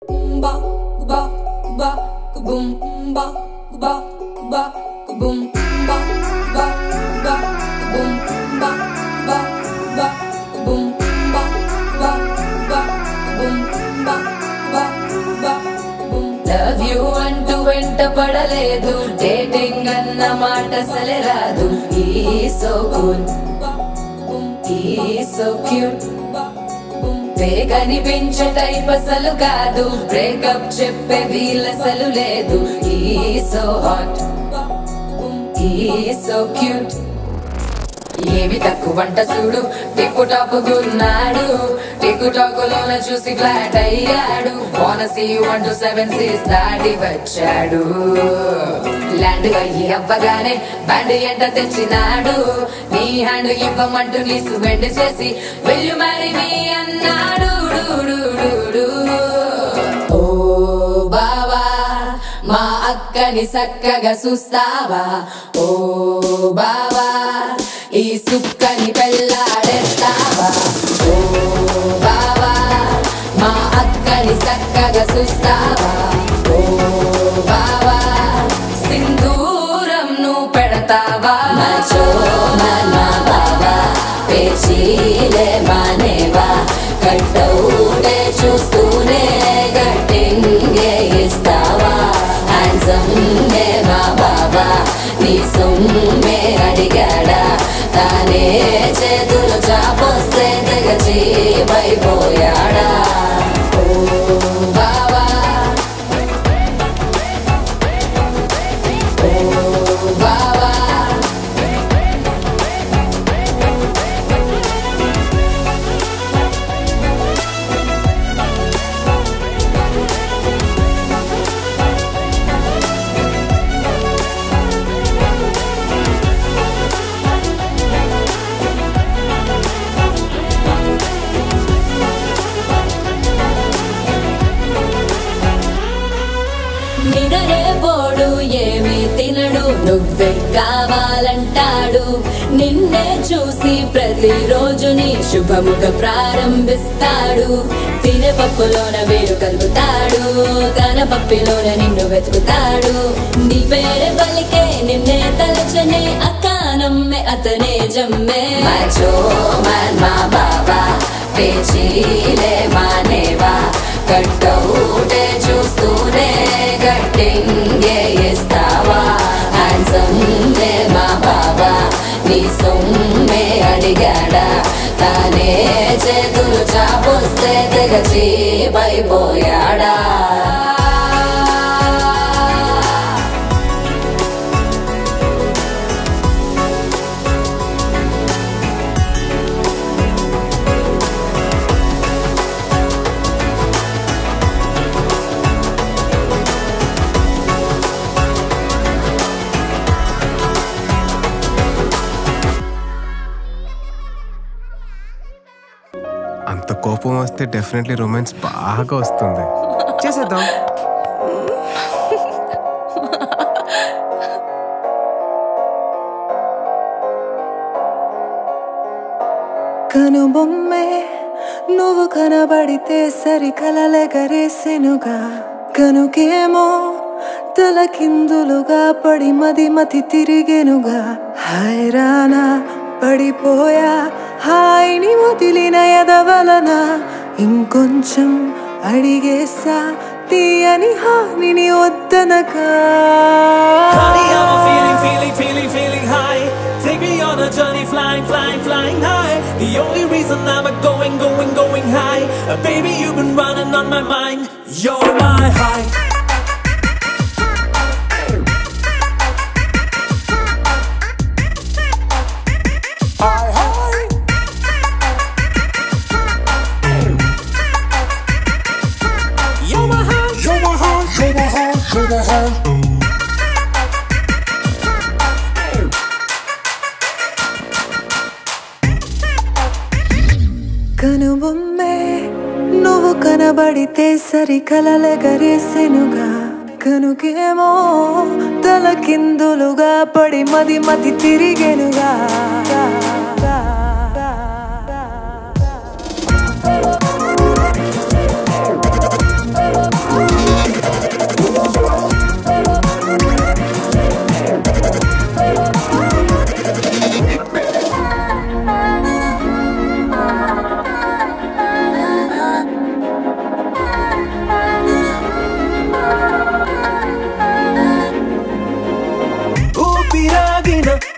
ba ba ba boom ba ba ba boom ba ba ba boom ba ba ba boom ba ba ba boom ba ba ba boom love you అంటూ వెంట పడలేదు dating అన్న మాట అసలే రాదు ఈ so cool ba boom ఈ so cute ba boom కనిపించే టైప్ అసలు కాదు బ్రేకప్ చెప్పే వీల్ అసలు లేదు ఈ సో హాట్ ba boom ఈ సో క్యూట్ ఏమి తక్కువ వంట చూడు టిక్కు టాప్ గున్నాడు టిక్కు టాక్ లోన చూసి ఫ్లాట్ అయ్యాడు bonus one two seven seas దాటి వచ్చాడు ల్యాండ్ అయ్యి అవ్వగానే బ్యాండ్ ఎంట తెచ్చినాడు నీ హ్యాండ్ ఇవ్వమంటూ నీ సుగండి చేసి వెళ్ళు మరి మీ అన్నాడు డు, డు, డు, డు. ఓ బావా మా అక్కని చక్కగా చూస్తావా ఓ బావా ఈ సుక్కని పెళ్ళాడేస్తావా ఓ బావా మా అక్కని చక్కగా చూస్తావా ఓ బావా సింధూరం నువ్వు పెడతావా మచో మన బావా పేచీలే మానేవా కట్టౌటే చూస్తూనే గట్టింగే ఇస్తావా హ్యాండ్సమ్ మా బాబా నీ సొమ్మే అడిగాడా తానే చేతులు చాపొస్తే తెగచి పైపోయాడా ఓ బావా ఓ బావా నిదరే పోడు ఏమి తినడు నువ్వే కావాలంటాడు నిన్నే చూసి ప్రతిరోజు నీ శుభముగా ప్రారంభిస్తాడు తినే పప్పులోన వేరు కలుపుతాడు తన పప్పిలోన నిన్ను వెతుకుతాడు నీ పేరే పలికే నిన్నే తలచనే అక్కానమ్మే అతనే జమ్మే మచో మన్ మా బాబా పేచీలే మానేవా కట్టౌటే చూస్తూనే గట్టింగే ఇస్తావా హ్యాండ్సమ్ మా బాబా నీ సొమ్మే అడిగాడా తానే చేతులు చాపొస్తే తెగచి పైపోయాడా అంత కోపం వస్తే డెఫినెట్లీ రొమాన్స్ బాగా వస్తుంది చేసేద్దాం కనుబొమ్మే నువ్వు కనబడితే సరి కలలెగరేసెనుగా కనుకేమో తలకిందులుగా పడి మది మతి తిరిగెనుగా హైరానా పడిపోయా హాయిని వదిలిన ఎదవలన ఇంకొంచెం అడిగేసా తీయని హానిని వద్దనగా Honey, I'm a feeling, feeling, feeling, feeling high. Take me on a journey, flying, flying, flying high. The only reason I'm a going, going, going high. Uh, baby, you've been running on my mind. You're my high. High, high. You're my high. You're my high. You're my high. You're my high. కనుబొమ్మే నువ్వు కనబడితే సరి కలలెగరేసెనుగా కనుకేమో తలకిందులుగా పడి మది మతి తిరిగెనుగా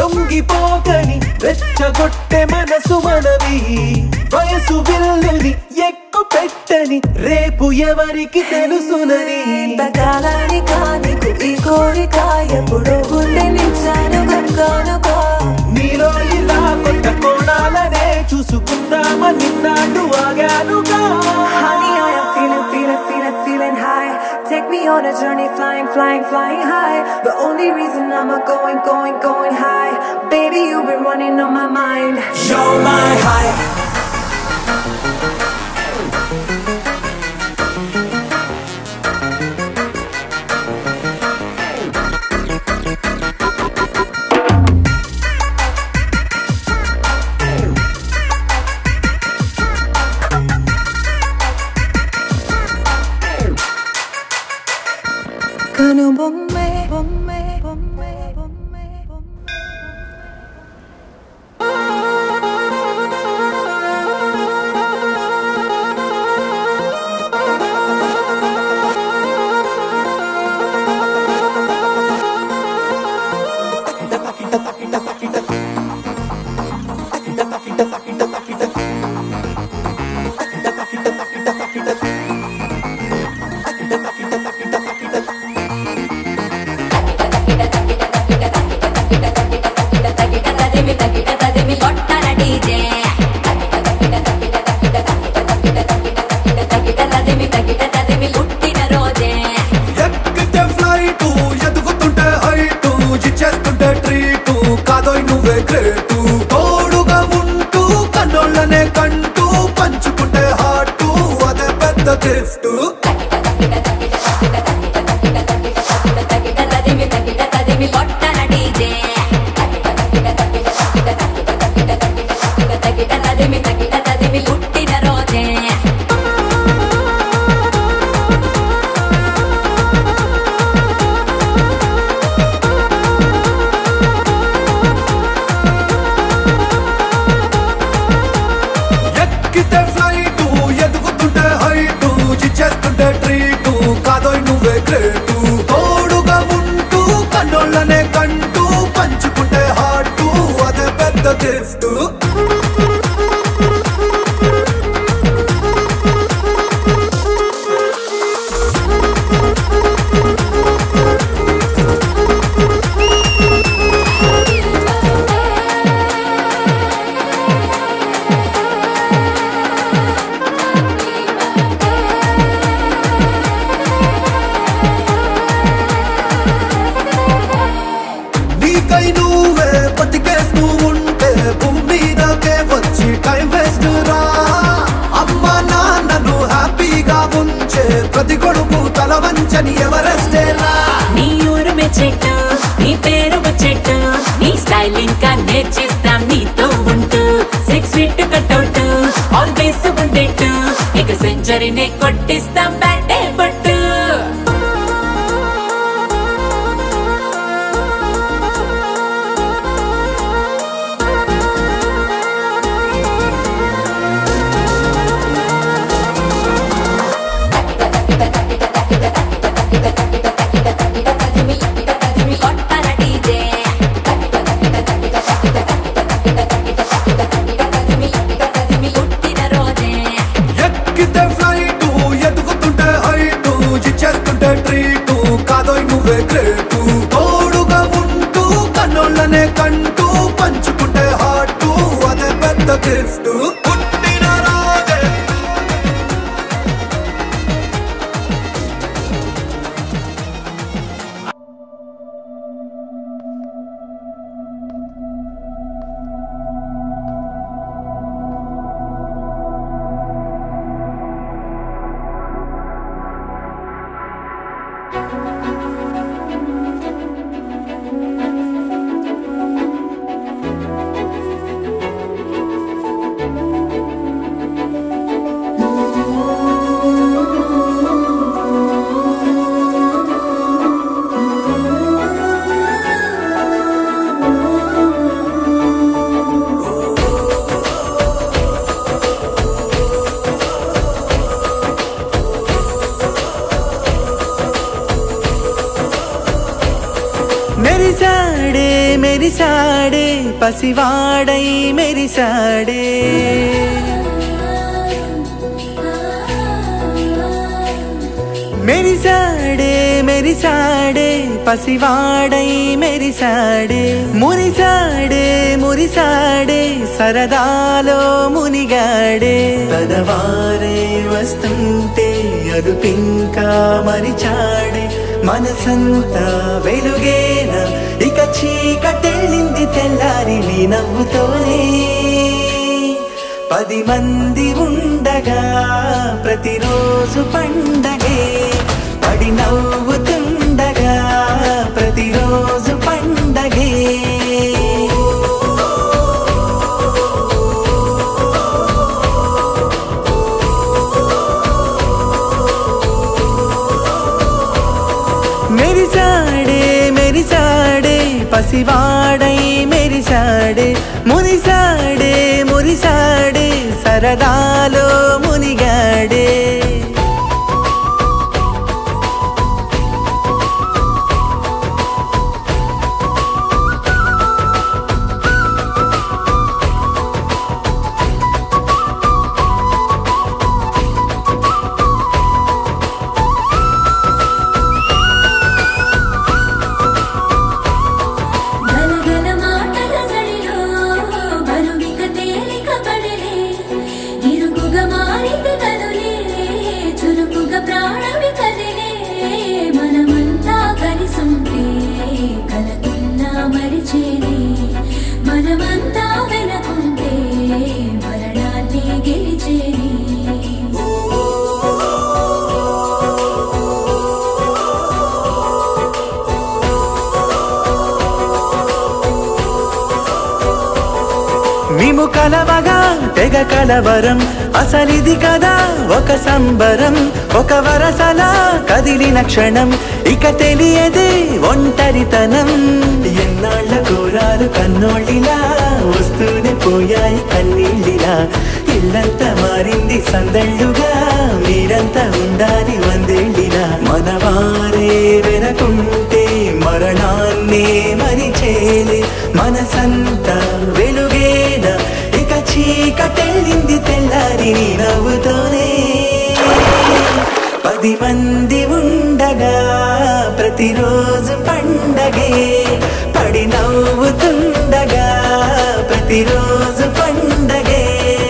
లొంగిపోకని రెచ్చగొట్టె మనసు మనవి వయసు విల్లుని ఎక్కు పెట్టని రేపు ఎవరికి తెలుసునని ఇంతకాలానికా నీకు ఈ కోరిక ఎప్పుడో గుండె నిచ్చాను కనుకో నీలో ఇలా కొత్త కోణాలనే చూసుకుందామని నాడు ఆగానుగా Honey, I am feeling, feeling, feeling, feeling high. Take me on a journey, flying, flying, flying high. The only reason I'm a going, going, going high. Baby, you've been running on my mind. You're my high కను బొమ్మే బొమ్మే బొమ్మే బొమ్మే బొమ్మే ఎక్కితే flight ఎదుగుతుంటే height ఇచ్చేస్తుంటే treat కాదోయ్ నువ్వే గ్రేటు తోడుగా ఉంటూ కన్నోళ్ళనే కంటూ పంచుకుంటే హార్ట్ అదే పెద్ద గిఫ్ట్ పుట్టిన రోజే ఎక్కితే ఫ్లైట్ ఎదుగుతుంటే హైట్ ఇచ్చేస్తుంటే ట్రీట్ కాదోయ్ నువ్వే గ్రేటు తోడుగా ఉంటూ కన్నోళ్ళనే కంటూ పంచుకుంటే హార్ట్ అదే పెద్ద గిఫ్ట్ నీకై నువ్వే బతికేస్తూ ఉంటే భూమి మీదకే వచ్చి టైం వేస్ట్ రా అమ్మ నాన్నను హ్యాపీగా ఉంచే ప్రతి కొడుకు తల వంచని ఎవరెస్టే రా నీ ఊరు మెచ్చెట్టు నీ పేరు వచ్చేట్టు నీ స్టైల్ ఇంకా నేర్చిస్తాం నీతో ఉంటూ సిక్స్ ఫీట్ కట్అవుట్ ఆల్వేస్ ఉండేట్టు ఇక సెంచరీనే కొట్టిస్తాం బ్యాటే పట్టు పుట్టిన రోజే ఎక్కితే ఫ్లైట్ ఎదుగుతుంటే హైట్ ఇచ్చేస్తుంటే ట్రీట్ కాదోయ్ నువ్వే గ్రేటు తోడుగా ఉంటూ కన్నోళ్ళనే కంటూ పంచుకుంటే హార్ట్ అదే పెద్ద గిఫ్ట్ పుట్టిన రోజే మెరిసాడే మెరిసాడే పసివాడై మెరిసాడే మెరిసాడే మెరిసాడే పసివాడై మెరిసాడే మురిసాడే మురిసాడే సరదాలో మునిగాడే పదవారే వస్తుంటే అదుపింకా మరిచాడే మనసంతా వెలుగేన ఇక చీకటెళ్ళింది తెల్లారి నీ నవ్వుతోనే పది మంది ఉండగా ప్రతిరోజు పండగే పడి నవ్వుతుండగా ప్రతిరోజు పండగే మెరిసాడే మెరిసాడే పసివాడై మెరిసాడే మురిసాడే మురిసాడే సరదాలో మునిగాడే గలగల మాటల సడిలో బరువిక తేలిక పడలే ఇరుకుగా మారితే కదులే చురుకుగా ప్రాణమి కదిలే మనమంతా కలిసుంటే కలకున్నా మరిచేది మనమంతా వెనకుంటే మరణాన్ని గెలిచేది మేము కలవగా తెగ కలవరం అసలిది కదా ఒక సంబరం ఒక వరసలా కదిలిన క్షణం ఇక తెలియదే ఒంటరితనం ఎన్నాళ్ళ కోరారు కన్నోళ్ళిలా వస్తూనే పోయాయి కన్నీళ్ళిలా ఇల్లంతా మారింది సందళ్ళుగా మీరంతా ఉండాలి వందేళ్ళిలా మనవారే వెనకుంటే మరణాన్నే మరిచేలే మనసంతా వెలుగేన ఇక చీకటెళ్ళింది తెల్లారి నీ నవ్వుతోనే పది మంది ఉండగా ప్రతిరోజు పండగే పడి నవ్వుతుండగా ప్రతిరోజు పండగే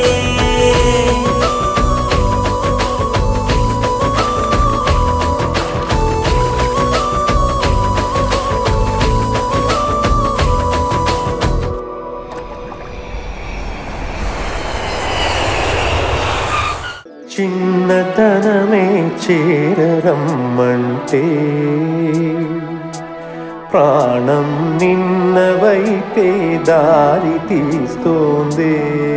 చిన్నతనమే చేరరమ్మంటే ప్రాణం నిన్న వైపే దారి తీస్తోంది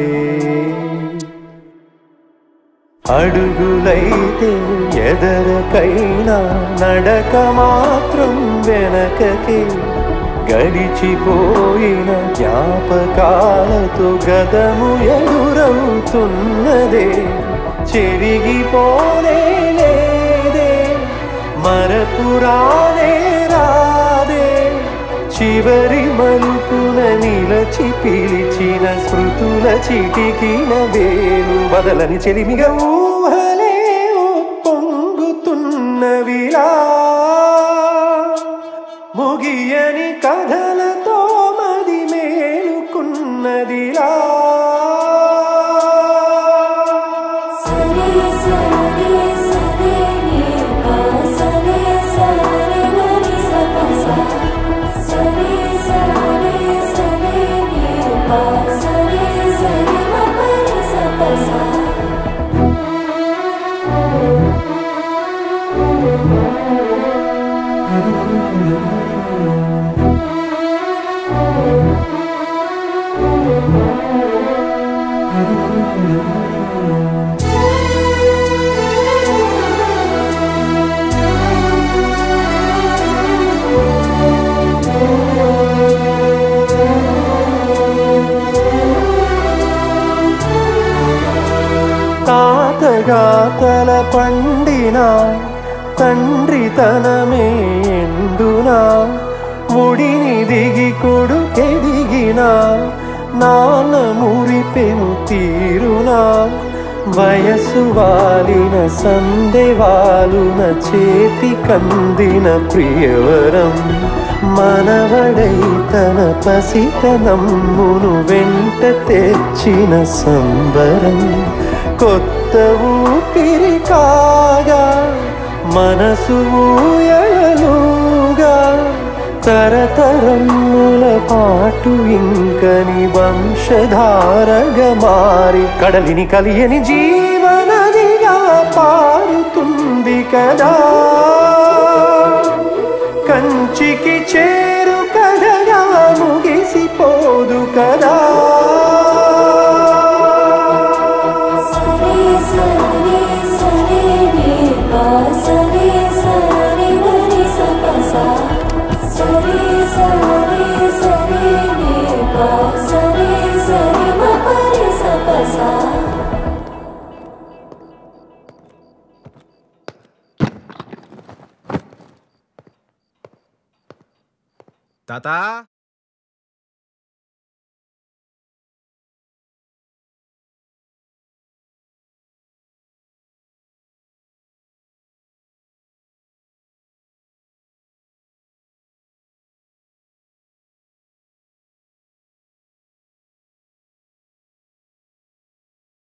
అడుగులైతే ఎదరకైనా నడక మాత్రం వెనకకే గడిచిపోయిన జ్ఞాపకాలతో గదము ఎదురవుతున్నదే చెరిగిపోనే లేదే మరపురానే రాదే చివరి మలుపున నిలచి పిలిచిన స్మృతుల చిటికిన వేలు బదలని చెలిమిగా ఊహలే పొంగుతున్నవిలా ముగియని కథలతో మది మేలుకున్నదిలా సరే సరే సరే నే పా సరే సరే గరి సప సా సరే సరే సరే నే పా సరే సరే మ పరి సప సా తాతగాతల పండిన తండ్రి తనమే ఎండునా ఒడిని దిగి కొడుకెదిగినా నాన్న మురిపెను తీరునా వయసు వాలిన సందెవాలున చేతి కందిన ప్రియవరం మనవడై తన పసితనమ్మును వెంట తెచ్చిన సంబరం కొత్త ఊపిరి కాగా మనసు ఊయలలుగా తరతరముల పాటు ఇంకని వంశధారగా మారి కడలిని కలియని జీవనదిగా పారుతుంది కదా కంచికి చేరు కదగా ముగిసిపోదు కదా సరే సరే సరే నే పా సరే సరే గరి సపసా సరే సరే సరే నే పా సరే సరే మ పరి సపసా తాత